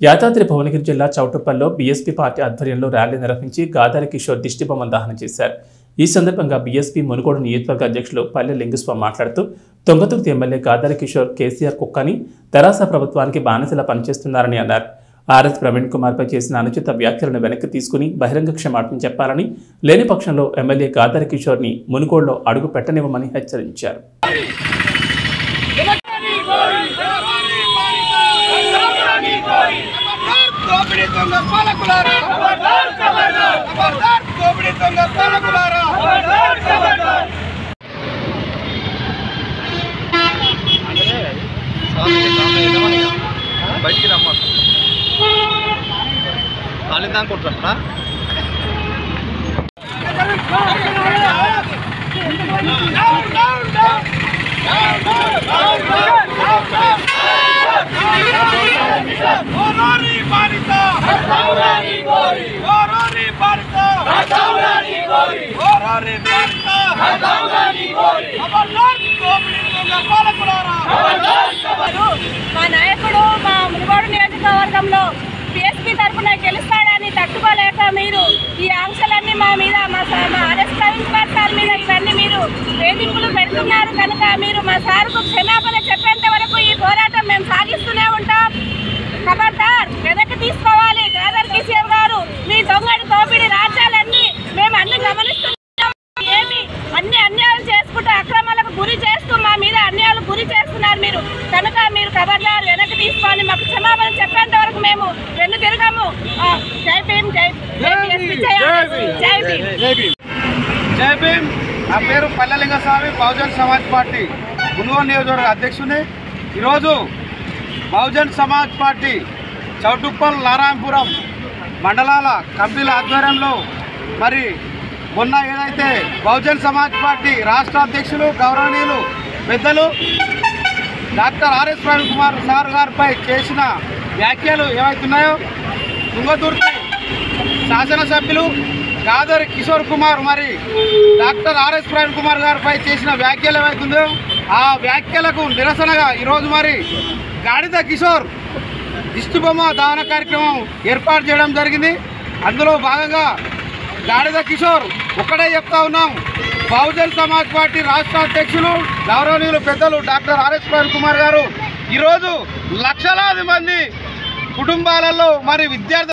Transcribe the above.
యాదాద్రి భువనగిరి జిల్లా చౌటుప్పల్లో BSP party ఆధ్వర్యంలో ర్యాలీ నిర్వహించి గాదారి కిషోర్ దిష్టిబొమ్మ దహనం చేశారు ఈ సందర్భంగా బీఎస్పీ మునుగోడు నియోజకవర్గ అధ్యక్షులు పల్లె లింగస్వామి మాట్లాడుతూ తొంగతుర్తి ఎమ్మెల్యే గాదారి కిషోర్ కేసీఆర్ కుక్కని తెరాస ప్రభుత్వానికి బానిసలా పనిచేస్తున్నారని అన్నారు ఆర్ఎస్ ప్రవీణ్ కుమార్పై చేసిన అనుచిత వ్యాఖ్యలను వెనక్కి తీసుకుని బహిరంగ క్షమాపణ చెప్పాలని లేని పక్షంలో ఎమ్మెల్యే గాదారి కిషోర్ని మునుగోడులో అడుగు పెట్టనివ్వమని హెచ్చరించారు దోపిడీ దొంగ పాలకులారా ఖబర్దార్ దోపిడీ దొంగ పాలకులారా బయటికి రమ్మ కాలిందా అనుకుంటున్నా డౌన్ డౌన్ డౌన్ ఓరోరి బాలిత ఓరోరి బాలిత ఓరోరి బాలిత ఖబర్దార్ దోపిడీ దొంగ పాలకులారా మా నాయకుడు మా మునుగోడు నియోజకవర్గంలో పిఎస్పీ తరఫున గెలుస్తాడని తట్టుకోలేక మీరు ఈ ఆంక్షలన్నీ మా మీద మా సా- మా ఆర్ఎస్ ప్రవీణ్ కుమార్ సార్ మీద ఇవన్నీ మీరు వేధింపులు పెడుతున్నారు కనుక మీరు మా సార్కు క్షమాపణ చెప్పేంత వరకు ఈ పోరాటం మేము సాగిస్తూనే ఉంటాం ఖబర్దార్ వెనక్కి తీసుకోవాలి గాదర్ కిషోర్ గారు మీ దొంగడి తోపిడి రాజ్యాలన్నీ మేము అన్ని గమనిస్తున్నాం ఏమి అన్ని అన్యాయాలు చేసుకుంటూ అక్రమాలకు గురి చేస్తూ మా మీద అన్యాయాలు గురి చేస్తున్నారు మీరు కనుక మీరు ఖబర్దార్ వెనక్కి తీసుకొని మాకు క్షమాపణ చెప్పేంత వరకు మేము వెన్ను తిరగము ఆ, జై భీమ్ జై జై BSP, జై RSP, జై భీమ్ జై భీమ్ నా పేరు పల్లెలింగ స్వామి బహుజన్ సమాజ్ పార్టీ మునుగోడు నియోజకవర్గ అధ్యక్షుని ఈరోజు బహుజన్ సమాజ్ పార్టీ చౌటుప్పల్ నారాయణపురం మండలాల కమిటీల ఆధ్వర్యంలో మరి మొన్న ఏదైతే బహుజన్ సమాజ్ పార్టీ రాష్ట్ర అధ్యక్షులు గౌరవనీయులు పెద్దలు doctor R S Praveen Kumar sir గారిపై చేసిన వ్యాఖ్యలు ఏవైతున్నాయో తుంగతుర్తి శాసనసభ్యులు గాదరి కిషోర్ కుమార్ మరి డాక్టర్ ఆర్ఎస్ ప్రవీణ్ కుమార్ గారిపై చేసిన వ్యాఖ్యలు ఏవైతుందో ఆ వ్యాఖ్యలకు నిరసనగా ఈరోజు మరి గాడిద కిషోర్ దిష్టిబొమ్మ దహన కార్యక్రమం ఏర్పాటు చేయడం జరిగింది అందులో భాగంగా గాడిద కిషోర్ ఒక్కడే చెప్తా ఉన్నాం బహుజన్ సమాజ్ పార్టీ రాష్ట్ర అధ్యక్షులు గౌరవనీయులు పెద్దలు డాక్టర్ ఆర్ఎస్ ప్రవీణ్ కుమార్ గారు ఈరోజు లక్షలాది మంది కుటుంబాలలో మరి విద్యార్థి